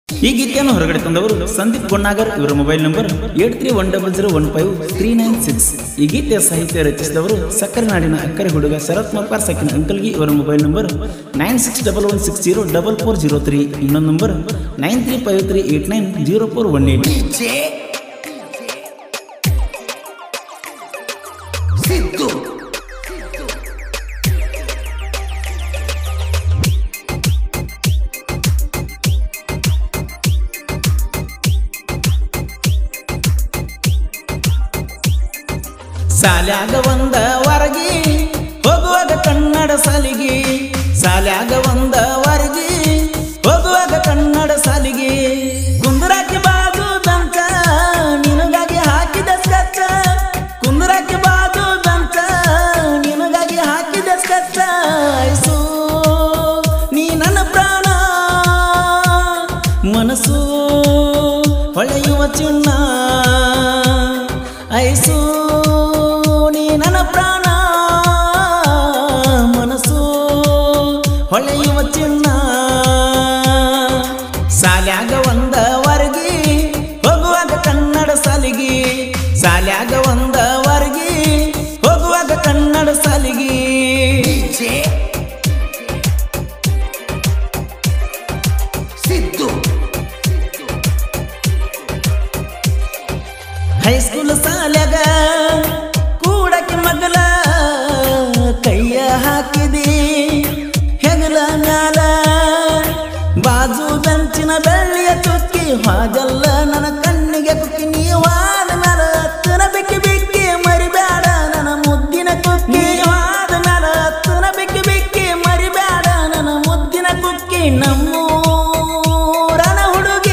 ಈ ಗೀತೆಯನ್ನು ಹೊರಗಡೆ ತಂದವರು ಸಂದೀಪ್ ಗೊಣ್ಣಾಗರ್ ಇವರ mobile number eight three one double zero one five three nine six ಈ ಗೀತೆಯ ಸಾಹಿತ್ಯ ರಚಿಸಿದವರು ಸಕ್ಕರೆ ನಾಡಿನ ಅಕ್ಕರೆ ಹುಡುಗ ಶರತ್ ಮಲ್ಪಾರ್ ಸಕಿನ ಅಂಕಲ್ಗಿ ಇವರ mobile number nine six double one six zero double four zero three ಇನ್ನೊಂದು number nine three five three eight nine zero four one eight DJ Siddu ಸಾಲ್ಯಾಗ ಒಂದ ವರಗಿ ಹೋಗುವಾಗ ಕನ್ನಡ ಸಾಲಿಗೆ ಸಾಲ್ಯಾಗ ಒಂದ ವರಗಿ ಹೋಗುವಾಗ ಕನ್ನಡ ಸಾಲಿಗೆ ಕುಂದರಾಕಿ ಬಾಜು ಬಂಕ ನಿನಗಾಗಿ ಹಾಕಿದ ಸ್ಕಚ್ಚ ಕುಂದರಾಕಿ ಬಾಜು ಬಂಕ ನಿನಗಾಗಿ ಹಾಕಿದ ಸ್ಕಚ್ಚ ಐಸು ನೀ ನನ್ನ ಪ್ರಾಣ ಮನಸ್ಸು ಹೊಳೆಯುವ ಚಿನ್ನ ಐಸು ನೀ ನನ್ನ ಪ್ರಾಣ ಮನಸ್ಸು ಹೊಳೆಯುವ ಚಿನ್ನ ಸಾಲ್ಯಾಗ ಒಂದ ವರ್ಗಿ ಹೋಗುವಾಗ ಕನ್ನಡ ಸಾಲಿಗೆ ಸಾಲ್ಯಾಗ ಒಂದ ವರ್ಗಿ ಹೋಗುವಾಗ ಕನ್ನಡ ಸಾಲಿಗೆ DJ Siddu ಹೈಸ್ಕೂಲ್ ಸಾಲ್ಯಾಗ ಕೂಡಕ್ಕೆ ಮಗಲ ಕೈಯ ಹಾಕಿದಿ ಹೆಗಲ ಮ್ಯಾಲ ಬಾಜು ಬೆಂಚಿನ ಬೆಳ್ಳಿಯ ಚುಕ್ಕಿ ಹಾಗಲ್ಲ ನನ್ನ ಕಣ್ಣಿಗೆ ಕುಕ್ಕಿ ನೀವಾದ ಮ್ಯಾಲ ಹತ್ತನ ಬಿಕ್ಕಿ ಬಿಕ್ಕಿ ಮರಿಬೇಡ ನನ್ನ ಮುದ್ದಿನ ಕುಕ್ಕಿ ನೀವಾದ ಮ್ಯಾಲ ಹತ್ತನ ಬಿಕ್ಕಿ ಬಿಕ್ಕಿ ಮರಿಬೇಡ ನನ್ನ ಮುದ್ದಿನ ಕುಕ್ಕಿ ನಮ್ಮೂರನ ಹುಡುಗಿ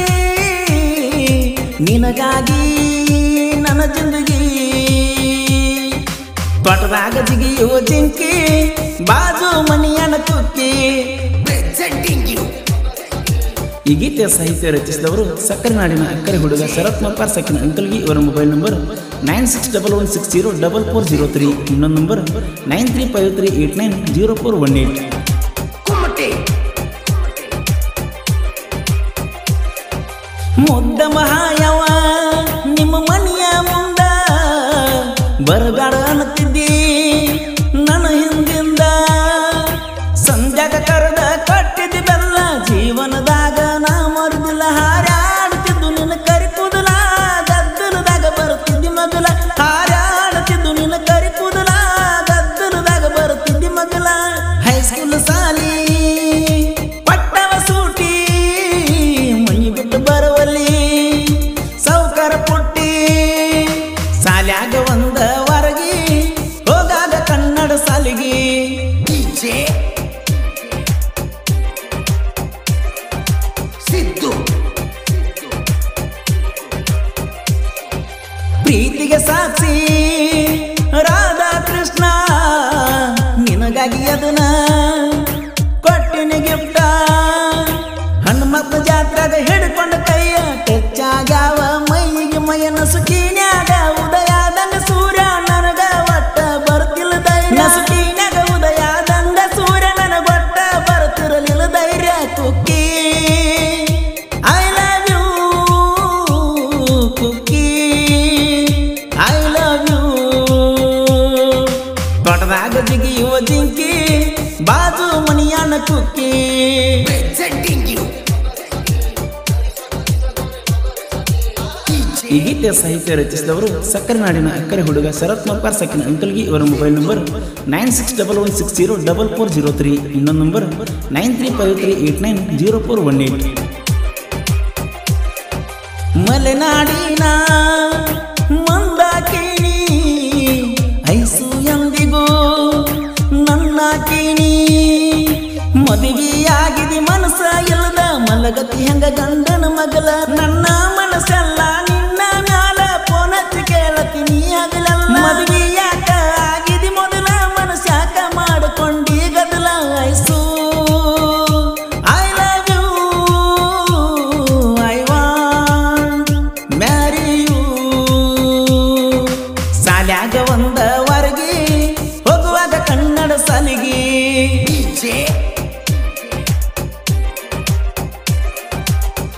ನಿನಗಾಗಿ ನನ್ನ ಜಿಂದಗಿ ತೋಟದಾಗ ಜಿಗಿಯುವ ಜಿಂಕಿ ಬಾಜು ಮನಿಯನ ಕುಕ್ಕಿ Presenting you ಈ ಗೀತೆಯ ಸಾಹಿತ್ಯ ರಚಿಸಿದವರು ಸಕ್ಕರೆ ನಾಡಿನ ಅಕ್ಕರೆ ಹುಡುಗ ಶರತ್ ಮಲ್ಪಾರ್ ಸಕಿನ ಅಂಕಲ್ಗಿ ಇವರ mobile number nine six double one six zero double four zero three ಇನ್ನೊಂದು number nine three five three eight nine zero four one eight Kumate ಮುದ್ದ ಮಹಾಯವ ನಿಮ್ಮ ಮನೆಯ ಮುಂದ ಬರಬೇಡ ಅನ್ನತಿದ್ದಿ ನನ್ನ ಹಿಂದಿಂದ ಸಂಧ್ಯಾಗ ಕರೆದ ಕಟ್ಟಿದ ಬೆಲ್ಲ ಜೀವನದಾಗ ನಾ ಮರುದಿಲ್ಲ ಹಾರಾಡುತ್ತಿದ್ದು ನಿನ್ನ ಕರಿಕುದಲ ಗದ್ದಲದಾಗ ಬರುತ್ತಿದ್ದಿ ಮಗಲ ಹಾರಾಡುತ್ತಿದ್ದು ನಿನ್ನ ಕರಿಕುದಲ ಗದ್ದಲದಾಗ ಬರುತ್ತಿದ್ದಿ ಮಗಲ ಹೈಸ್ಕೂಲ್ ಸಾಲಿ ಪಟ್ಟವ ಸೂಟಿ ಮೈ ಬಿಟ್ಟು ಬರುವಲ್ಲಿ ಸೌಕರ ಪುಟ್ಟಿ ಸಾಲ್ಯಾಗ ಒಂದ ವರಗಿ ಹೋಗಾಗ ಕನ್ನಡ ಸಾಲಿಗೆ DJ Siddu ಪ್ರೀತಿಗೆ ಸಾಕ್ಷಿ ರಾಧಾ ಕೃಷ್ಣ ನಿನಗಾಗಿ ಅದನ್ನ ಕೊಟ್ಟಿನಿ ಗಿಫ್ಟ ಹನುಮಪ್ಪ ಜಾತ್ರೆಗ ಹಿಡ್ಕೊಂಡು ಕೈಯ ಟೆಚ್ಚಾಗ್ಯಾವ ಮೈಗೆ ಮೈಯನ ಸುಖಿನ್ಯಾಗ ಉದಯದಂಗ ಸೂರ್ಯ ನನಗ ಒಟ್ಟ ಬರ್ತಿಲ್ಲ ಧೈರ್ಯ ಸುಖಿನ್ಯಾಗ ಉದಯದಂಗ ಸೂರ್ಯ ನನಗ ಒಟ್ಟ ಬರ್ತಿರಲಿಲ್ಲ ಧೈರ್ಯ Kukki I love you Kukki I love you ತೋಟದಾಗ ಜಿಗಿಯುವ ಜಿಂಕಿ ಬಾಜು ಮನಿಯನ ಕುಕ್ಕಿ Presenting you ಈ ಗೀತೆಯ ಸಾಹಿತ್ಯ ರಚಿಸಿದವರು ಸಕ್ಕರೆ ನಾಡಿನ ಅಕ್ಕರೆ ಹುಡುಗ ಶರತ್ ಮಲ್ಪಾರ್ ಸಕಿನ ಅಂಕಲ್ಗಿ ಇವರ mobile number nine six double one six zero double four zero three ಇನ್ನೊಂದು number nine three five three eight nine zero four one eight ಮಲೆನಾಡಿನ ಮಂದಾಕಿಣಿ ಐಸು ಎಂದಿಗೂ ನನ್ನ ಕಿಣಿ ಮದುವೆಯಾಗಿದೆ ಮನಸ್ಸ ಇಲ್ಲದ ಮಲಗತಿ ಹೆಂಗ ಗಂಡನ ಮಗಲ ನನ್ನ ಮನಸ್ಸೆಲ್ಲ ನಿನ್ನ ಮ್ಯಾಲ ಫೋನ್ ಹಚ್ಚಿ ಕೇಳತೀನಿ ಆಗಲಲ್ಲ ಮದುವೆಯಾಕ ಆಗಿದೆ ಮೊದಲ ಮನಸ್ಸಾಕ ಮಾಡ್ಕೊಂಡಿ ಗದಲ Aisu I love you I want marry you ಸಾಲ್ಯಾಗ ಒಂದ ವರ್ಗಿ ಹೋಗುವಾಗ ಕನ್ನಡ ಸಾಲಿಗೆ DJ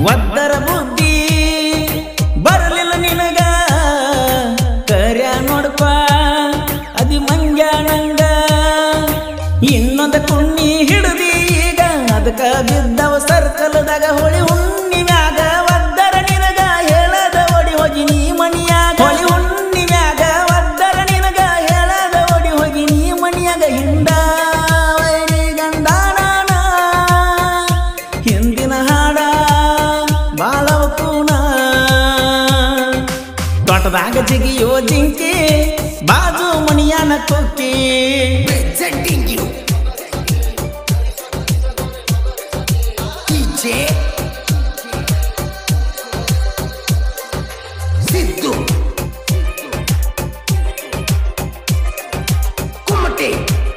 ಒದ್ದರ ಬುದ್ಧಿ ಬರಲಿಲ್ಲ ನಿನಗ ಕರ್ಯ ನೋಡಪ್ಪ ಅದಿ ಮಂಗ್ಯ ನಂಗ ಇನ್ನೊಂದ ಕುಣ್ಣಿ ಹಿಡಿದಿ ಈಗ ಅದಕ್ಕ ಬಿದ್ದವ ಸರ್ಕಲ್ದಾಗ ಹೊಳಿ ಹುಣ್ಣಿಮ್ಯಾಗ ಒದ್ದರ ನಿನಗ ಹೇಳದ ಒಡಿ ಹೋಗಿ ನೀ ಮನಿಯಾಗ ಹೊಳಿ ಹುಣ್ಣಿಮ್ಯಾಗ ಒದ್ದರ ನಿನಗ ಹೇಳದ ಒಡಿ ಹೋಗಿ ನೀ ಮನಿಯಾಗ ಹಿಂಡ ವೈರಿ ಗಂಡಾನ ಹಿಂದಿನ ಹಾಡ ಬಾಳವ ಕೂನ ತೋಟದಾಗ ಜಿಗಿಯೋ ಜಿಂಕಿ ಬಾಜು ಮಣಿಯನ ಕೊಕ್ಕಿ Presenting you. DJ Siddu. Kumate.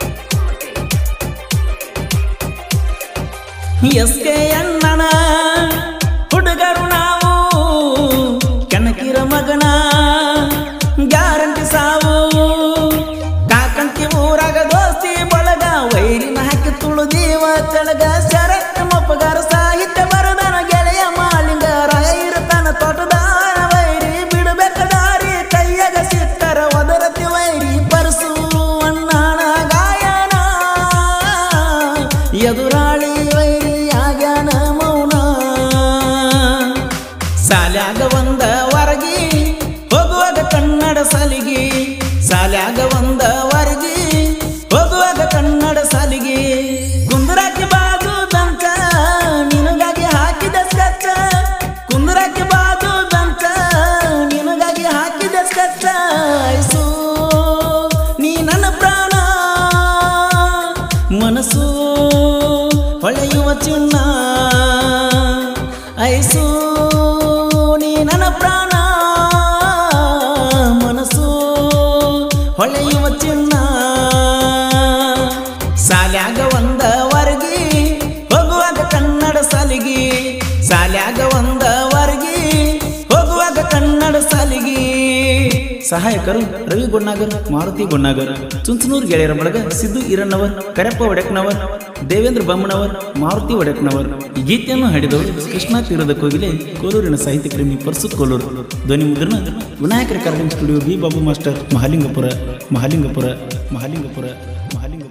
S K ಅಣ್ಣನ ಹುಡುಗರು ನಾವು ಕನಕಿರ ಮಗನ ಗ್ಯಾರಂಟಿ ಸಾವು ಕಾಕಂತಿ ಊರಾಗ ದೋಸ್ತಿ ಬಳಗ ವೈರಿನ ಹಾಕಿ ತುಳುದೀವ ತೆಳಗ ಶರತ್ ಮಪ್ಪಗಾರ ಸಾಹಿತ್ಯ ಬರದನ ಗೆಳೆಯ ಮಾಲಿಂಗರ ಇರತನ ತೋಟದಾರ ವೈರಿ ಬಿಡಬೇಕ ದಾರಿ ಕೈಯಾಗ ಸಿಕ್ಕರ ಒದರತಿ ವೈರಿ ಪರಸು ಅಣ್ಣನ ಗಾಯನ ಎದುರಾಳಿ ವೈರಿ ಆಗ್ಯಾನ ಮೌನ ಸಾಲ್ಯಾಗ ಒಂದ ವರಗಿ ಹೋಗುವಾಗ ಕನ್ನಡ ಸಲಿಗಿ ಸಾಲ್ಯಾಗ ಒಂದ ವರಗಿ ಹೋಗುವಾಗ ಕನ್ನಡ ಸಲಿಗಿ ಕುಂದರಾಕಿ ಬಾಜು ದಂಕ ನಿನಗಾಗಿ ಹಾಕಿದ ಸ್ಕಚ್ಚ ಕುಂದರಾಕಿ ಬಾಜು ದಂಕ ನಿನಗಾಗಿ ಹಾಕಿದ ಸ್ಕಚ್ಚ ಐಸು ನೀ ನನ್ನ ಪ್ರಾಣ ಮನಸ್ಸು ಹೊಳೆಯುವ ಚಿನ್ನ ಐಸು ನೀ ನನ್ನ ಪ್ರಾಣ ಮನಸ್ಸು ಹೊಳೆಯುವ ಚಿನ್ನ ಸಾಲ್ಯಾಗ ಒಂದ ವರ್ಗಿ ಹೋಗುವಾಗ ಕನ್ನಡ ಸಲಿಗಿ ಸಾಲ್ಯಾಗ ಒಂದ ವರ್ಗಿ ಹೋಗುವಾಗ ಕನ್ನಡ ಸಲಿಗಿ ಸಹಾಯಕರು ರವಿ ಗುಣ್ಣಾಗರ್ ಮಾರುತಿ ಗುಣ್ಣಾಗರ್ ಚುಂಚನೂರ್ ಗೆಳೆಯರ ಬಳಗ ಸಿದ್ದು ಈರಣ್ಣವರ್ ಕರೆಪ್ಪ ಒಡೆಕ್ನವರ್ ದೇವೇಂದ್ರ ಬೊಮ್ಮನವರ್ ಮಾರುತಿ ಒಡೆಕ್ನವರ್ ಈ ಗೀತೆಯನ್ನು ಹಾಡಿದವರು ಕೃಷ್ಣಾ ತೀರದ ಕೋಗಿಲೆ ಕೋಲೂರಿನ ಸಾಹಿತ್ಯ ಪ್ರೇಮಿ ಪರ್ಸುತ್ ಕೋಲೂರು ಧ್ವನಿ ಮುದ್ರಣ Vinayaka recording studio B Babu master Mahalingapura Mahalingapura Mahalingapura Mahalingapura